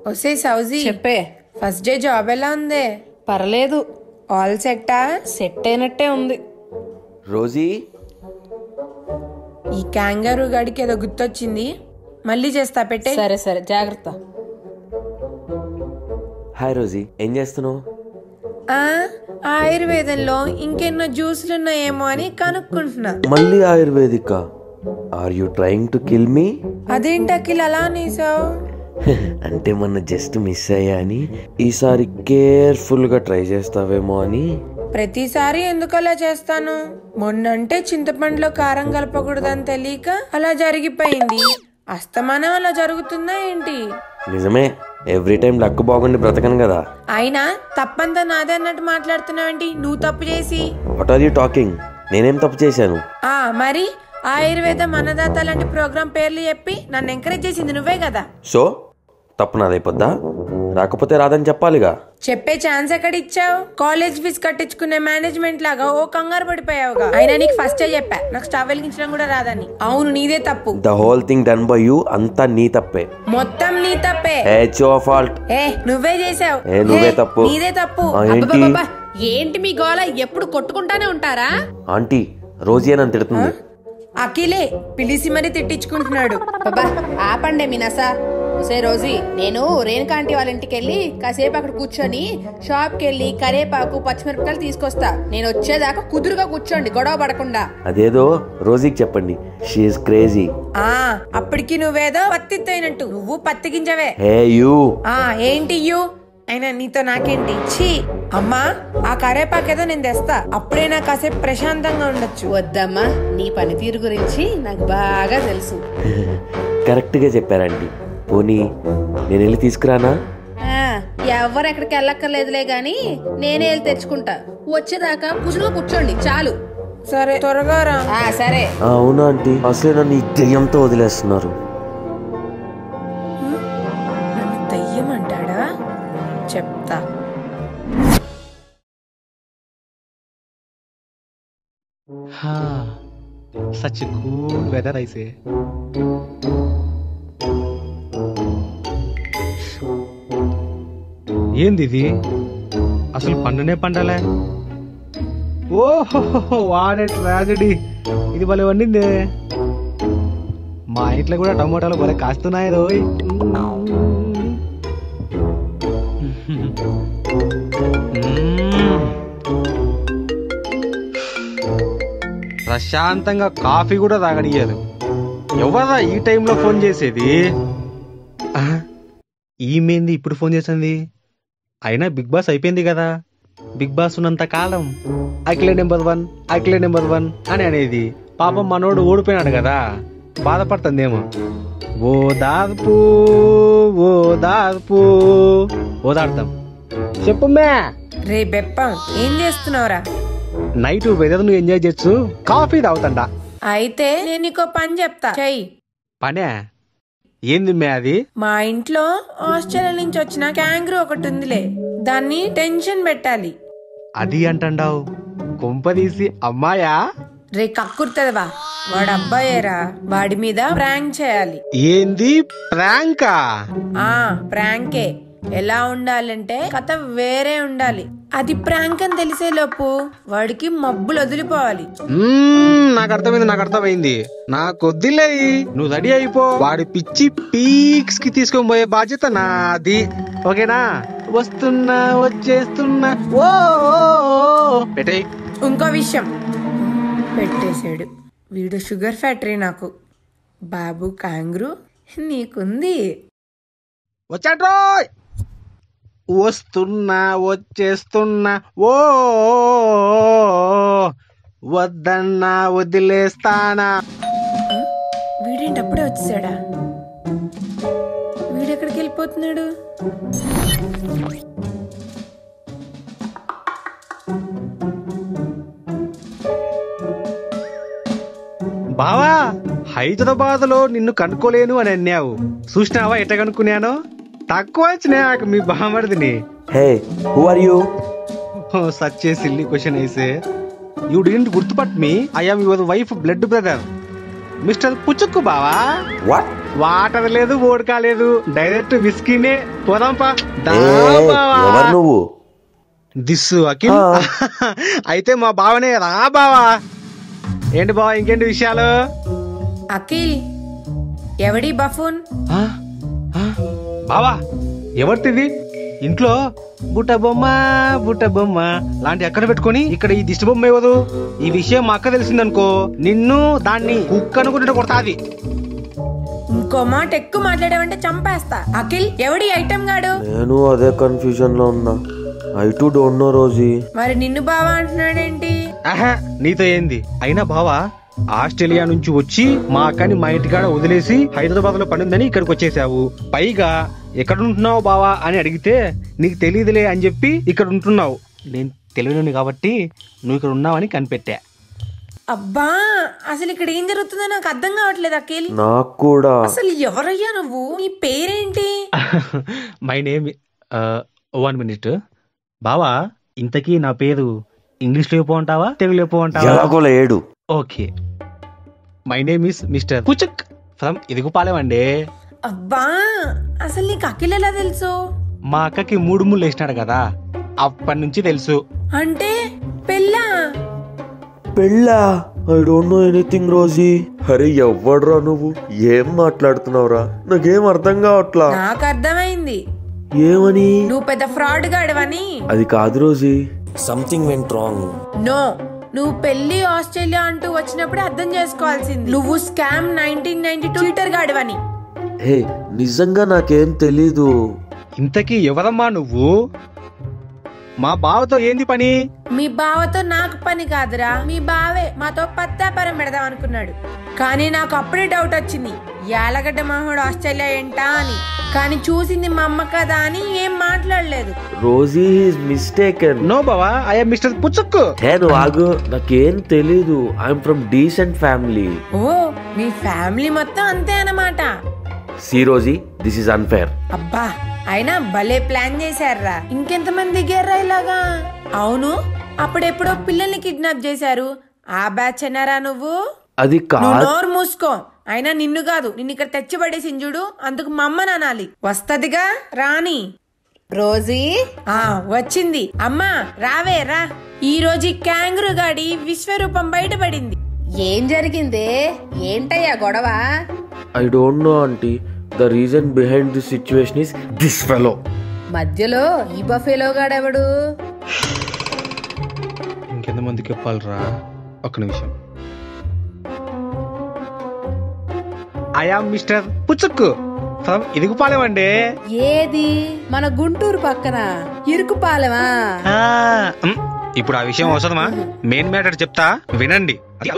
ఒసే సౌజీ చెప్పే ఫస్ట్ డే జాబ్ ఎలా ఉంది పర్లేదు ఆల్ సెట్టా సెట్ అయినట్టే ఉంది రోజీ ఈ క్యాంగారూ గడికి ఏదో గుర్తొచ్చింది మళ్ళీ చేస్తా పెట్టే సరే సరే జాగ్రత్త హాయ్ రోజీ ఏం చేస్తున్నావు ఆ ఆయుర్వేదంలో ఇంకెన్నో జ్యూసులు ఉన్నాయేమో అని కనుక్కుంటున్నా మళ్ళీ ఆయుర్వేదిక are you trying to kill me అదేంటి అఖిల్ అలా అనేసావు అంటే మొన్న జస్ట్ మిస్ అయ్యా అని ఈసారి కేర్ఫుల్ గా ట్రై చేస్తావేమో అని ప్రతిసారి ఎందుకు అలా చేస్తాను మొన్నంటే చింతపండులో కారం కలపకూడదని తెలియక అలా జరిగిపోయింది అస్తమానం అలా జరుగుతుందా ఏంటి నిజమే ఎవ్రీ టైం లక్ బాగుండి బ్రతకను కదా అయినా తప్పంతా నాదే అన్నట్టు మాట్లాడుతున్నావేంటి నువ్వు తప్పు చేసి వాట్ ఆర్ యూ టాకింగ్ నేనేం తప్పు చేశాను ఆ మరి ఆయుర్వేదం అన్నదాత లాంటి ప్రోగ్రాం పేర్లు చెప్పి నన్ను ఎంకరేజ్ చేసింది నువ్వే కదా సో తప్పు నాదైపోద్దా రాకపోతే రాదని చెప్పాలిగా చెప్పే ఛాన్స్ ఎక్కడ ఇచ్చావు కాలేజ్ ఫీజు కట్టించుకునే మేనేజ్మెంట్ లాగా ఓ కంగారు పడిపోయావుగా అయినా నీకు ఫస్టే చెప్పా నాకు స్టవ్ వెలిగించడం కూడా రాదని అవును నీదే తప్పు the whole thing done by you అంతా నీ తప్పే మొత్తం నీ తప్పే హెచ్ ఫాల్ట్ ఏ నువ్వే చేసావు ఏ, నువ్వే ఏ, తప్పు. నీదే తప్పు ఆ, ఏంటి అబ్బబ్బబ్బా, ఏంటి మీ గోల ఎప్పుడు కొట్టుకుంటానే ఉంటారా ఆంటీ రోజీ అని తిడుతుంది అఖిలే పిలిచి మరీ తిట్టించుకుంటున్నాడు బాబా ఆపండే మీ నసా సే రోజీ నేను రేణుకా ఆంటీ వాళ్ళ ఇంటికి వెళ్ళి కాసేపు అక్కడ కూర్చొని షాప్కి వెళ్ళి కరేపాకు పచ్చిమిరపకాయలు తీసుకొస్తా నేను వచ్చేదాకా కుదురుగా కూర్చోండి గొడవ పడకుండా అదేదో రోజీకి చెప్పండి షీఈస్ క్రేజీ ఆ అప్పటికి నువ్వేదో పత్తిత్తైనట్టు నువ్వు పత్తికించవే హే యూ ఆ ఏంటి యు అయినా నీతో నాకేంటి ఛీ అమ్మా ఆ కరేపాకేదో నేను తెస్తా అప్పుడే నాకు కాసేపు ప్రశాంతంగా ఉండొచ్చు వద్దమ్మా నీ పనితీరు గురించి నాకు బాగా తెలుసు కరెక్ట్గా చెప్పారండి పోనీ నేను వెళ్ళి తీసుకురానా ఆ, ఎవ్వరు ఎక్కడికి వెళ్ళక్కర్లేదులే గాని నేనే వెళ్ళి తెచ్చుకుంటా వచ్చేదాకా కుదురుగా కూర్చోండి చాలు సరే త్వరగా రా ఆ సరే ఆ, అవునా ఆంటీ అసలే నన్ను ఈ దెయ్యంతో వదిలేస్తున్నారు నన్ను దయ్యం అంటాడా చెప్తా సచ్ కూల్ వెదర్ అయితే ఏంది ఇది అసలు పండునే పండలే ఓహో వాడే ట్రాజడీ ఇది భలే వండిందే మా ఇంట్లో కూడా టమోటాలు భలే కాస్తున్నాయి రోయ్ మ్మ్. ప్రశాంతంగా కాఫీ కూడా తాగనియ్యదు ఎవరా ఈ టైంలో ఫోన్ చేసేది ఆ, ఈమెంది ఇప్పుడు ఫోన్ చేసింది అయినా బిగ్ బాస్ అయిపోయింది కదా బిగ్ బాస్ ఉన్నంత కాలం అఖిలే నెంబర్ వన్ అఖిలే నెంబర్ వన్ అని అనేది పాపం మనోడు ఓడిపోయినాడు కదా బాధపడుతుందేమో ఓ దాదాపు ఓ దాదాపు ఓదాడతాం చెప్పు మే రే బెప్పం ఏం చేస్తున్నావురా నైట్ వెదర్ నువ్వు ఎంజాయ్ చేయొచ్చు కాఫీ తాగుతాండా అయితే నేను నీకో పని చెప్తా చెయ్యి పనే ఏంది మే అది మా ఇంట్లో ఆస్ట్రేలియా నుంచి వచ్చిన క్యాంగ్రూ ఒకటి ఉందిలే దాన్ని టెన్షన్ పెట్టాలి అది అంటాండావు కొంపదీసి అమ్మాయా రే కక్కుర్తదవా వాడు అబ్బాయేరా వాడి మీద ప్రాంక్ చేయాలి ఏంది ప్రాంకా ఆ ప్రాంకే ఎలా ఉండాలంటే కథ వేరే ఉండాలి అది ప్రాంక్ అని తెలిసే లోపు వాడికి మబ్బులు వదిలిపోవాలి మ్మ్, నాకు అర్థమైంది నాకు అర్థమైంది నాకు వద్దులే నువ్వు రెడీ అయిపో వాడి పిచ్చి పీక్స్ కి తీసుకొని పోయే బాధ్యత నాది ఓకేనా వస్తున్నా వచ్చేస్తున్నా ఓ పెట్టే ఇంకో విషయం పెట్టేశాడు వీడు షుగర్ ఫ్యాక్టరీ నాకు బాబు కాంగ్రూ నీకుంది వచ్చాడ్రోయ్ వస్తున్నా వచ్చేస్తున్నా ఓ వద్దన్నా వదిలేస్తానా వీడేంటి అప్పుడే వచ్చేసాడా వీడెక్కడికి వెళ్ళిపోతున్నాడు బావా హైదరాబాద్ లో నిన్ను కనుక్కోలేను అని అన్నావు చూసినావా ఎట్ట కనుక్కున్నాను తక్కువ వచ్చినాక మీ బామర్దిని హే హూ ఆర్ యూ సచ్చే సిల్లీ క్వశ్చన్ వేసే యూ డింట్ గుర్తుపట్ me I am your wife blood brother mister Puchukku బావా వాట్ వాటర్ లేదు ఓడకా లేదు డైరెక్ట్ విస్కీనే పోదాంపా దా ఏ, బావా. ఎవరు నువ్వు దిస్సు అఖిల్ ఆ. అయితే మా బావనే రా బావా ఏంటి బావా ఇంకేంటి విషయాలు అఖిల్ ఎవడి బఫూన్ ఆ? ఆ? బావా ఎవరిది ఇంట్లో బుట్ట బొమ్మ బుట్ట బొమ్మ లాంటి ఎక్కడ పెట్టుకొని ఇక్కడ ఈ దిష్టి బొమ్మ ఇవ్వదు ఈ విషయం మా అక్క తెలిసిందనుకో నిన్ను దాన్ని కుక్క అనుకుంటే కొడతాది ఇంకో మాట ఎక్కువ మాట్లాడావంటే చంపేస్తా అఖిల్ ఎవడి ఐటమ్ గాడు నేను అదే కన్ఫ్యూజన్ లో ఉన్నా I too don't know Rosie మరి నిన్ను బావా అంటున్నాడేంటి ఆహా నీతో ఏంది అయినా బావా ఆస్ట్రేలియా నుంచి వచ్చి మా అక్కని మా ఇంటికాడ వదిలేసి హైదరాబాద్ లో పడిందని ఇక్కడికి వచ్చేసావు పైగా ఎక్కడ ఉంటున్నావు బావా అని అడిగితే నీకు తెలియదులే అని చెప్పి ఇక్కడ ఉంటున్నావు నేను తెలియను కాబట్టి నువ్వు ఇక్కడ ఉన్నావని కనిపెట్టా అబ్బా అసలు ఇక్కడ ఏం జరుగుతుందో నాకు అర్థం కావట్లేదు అఖిల్ నాకు కూడా అసలు ఎవరయ్యా నువ్వు నీ పేరేంటి మై నేమ్ వన్ మినిట్ బావా ఇంతకీ నా పేరు ఇంగ్లీష్ లో అంటావా తెలుగులో అంటావా ఎలాగోలా ఏడు okay my name is mister Kuchak from Irugupalem అండి అబ్బా అసలు నీకు అఖిల్ ఎలా తెలుసు మా అక్కకి మూడు ముళ్ళు వేసినాడు కదా అప్పటి నుంచి తెలుసు అంటే పెళ్ళా పెళ్ళా I don't know anything Rosie అరే ఎవ్వడ్రా నువ్వు ఏం మాట్లాడుతున్నావురా నాకేం అర్థం కావట్లా నాకు అర్థమైంది ఏమని నువ్వు పెద్ద ఫ్రాడ్ గాడవని అది కాదు Rosie something went wrong no నువ్వు పెళ్లి ఆస్ట్రేలియా అంటూ వచ్చినప్పుడు అర్థం చేసుకోవాల్సింది నువ్వు scam nineteen ninety two cheater గాడివని హే నిజంగా నాకేం తెలీదు ఇంతకీ ఎవరమ్మా నువ్వు మా బావతో ఏంది పని మీ బావతో నాకు పని కాదురా మీ బావే మాతో పత్తాపరం పెడదాం అనుకున్నాడు కానీ నాకు అప్పుడే డౌట్ వచ్చింది యాలగడ్డ మహోడు ఆస్ట్రేలియా ఏంటా అని కానీ చూసింది మా అమ్మ కదా అని ఏం మాట్లాడలేదు రోజీ ఈజ్ మిస్టేకెన్ నో బావా ఐఎమ్ మిస్టర్ పుచ్చక్ హే నువ్వు ఆగు నాకేం తెలీదు ఐఎమ్ ఫ్రమ్ డీసెంట్ ఫ్యామిలీ ఓ మీ ఫ్యామిలీ మొత్తం అంతే అన్నమాట see Rosie this is unfair అబ్బా అయినా భలే ప్లాన్ చేశారా ఇంకెంతమంది దిగారా ఇలాగా అవును అప్పుడెప్పుడో పిల్లల్ని కిడ్నాప్ చేశారు ఆ బ్యాచ్ అన్నారా నువ్వు అది నువ్వు కాదు నోరు మూసుకో అయినా నిన్ను కాదు నిన్ను ఇక్కడ తెచ్చి పడేసింది చూడు అందుకు మా అమ్మని అనాలి వస్తదిగా రాని రోజీ ఆ వచ్చింది అమ్మా రావే రా ఈ రోజు ఈ క్యాంగ్రూ గాడి విశ్వరూపం బయటపడింది ఏం జరిగిందే ఏంటయ్యా గొడవ I don't know aunty the reason behind this situation is this fellow మధ్యలో ఈ బఫేలో గాడెవడు ఇంకెంత మందికి చెప్పాలరా ఒక్క నిమిషం I am mister Puchak from Irugupalem అండి ఏది మన గుంటూరు పక్కన ఇరుకుపాలెమా ఆ, మ్, ఇప్పుడు ఆ విషయం అవసరమా మెయిన్ మ్యాటర్ చెప్తా వినండి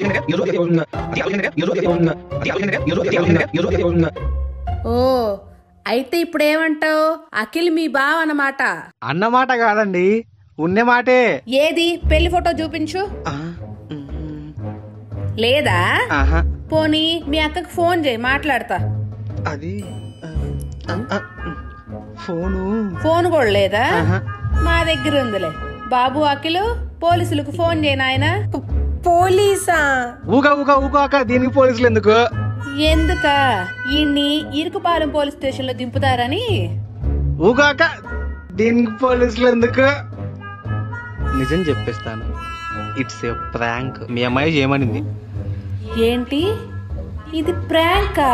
ఓ అయితే ఇప్పుడు ఏమంటావు అఖిల్ మీ బావ అన్నమాట అన్నమాట కాదండి ఉన్నే మాటే ఏది పెళ్లి ఫోటో చూపించు ఆ, మ్, లేదా ఆహా, పోనీ మీ అక్కకు ఫోన్ చేయి మాట్లాడతా అది ఆ, ఆ, ఫోను ఫోన్ కూడా లేదా ఆహా. మా దగ్గర ఉందిలే బాబు అఖిల్ పోలీసులకు ఫోన్ చేయి నాయన పో- పోలీసా ఊగా ఊగా ఊగాక దీనికి పోలీసులు ఎందుకు ఎందుక ఈయన్ని ఇరుకుపాలెం పోలీస్ స్టేషన్ లో దింపుతారని ఊగాక దీనికి పోలీసులు ఎందుకు నిజం చెప్పేస్తాను ఇట్స్ ఏ ప్రాంక్ మీ అమ్మాయి చేయమనింది ఏంటి ఇది ప్రాంకా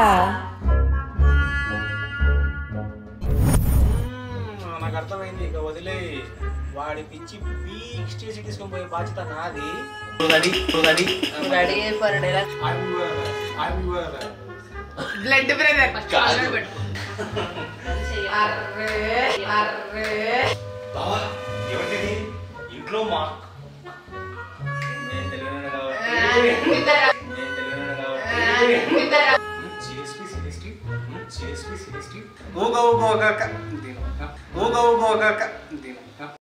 నాకు అర్థమైంది ఇక వదిలే వాడి పిచ్చి పీక్ స్టేజ్ తీసుకొని పోయే బాధ్యత నాది రెడీ రెడీ బ్లడ్ బ్రదర్ బావా ఎవరిది ఇంట్లో మా నేను తెలియను కాబట్టి నేను తెలియను కాబట్టి సీరియస్లీ సీరియస్లీ సీరియస్లీ సీరియస్లీ ఊగా ఊగా ఊగాక ఊగా ఊగా ఊగాక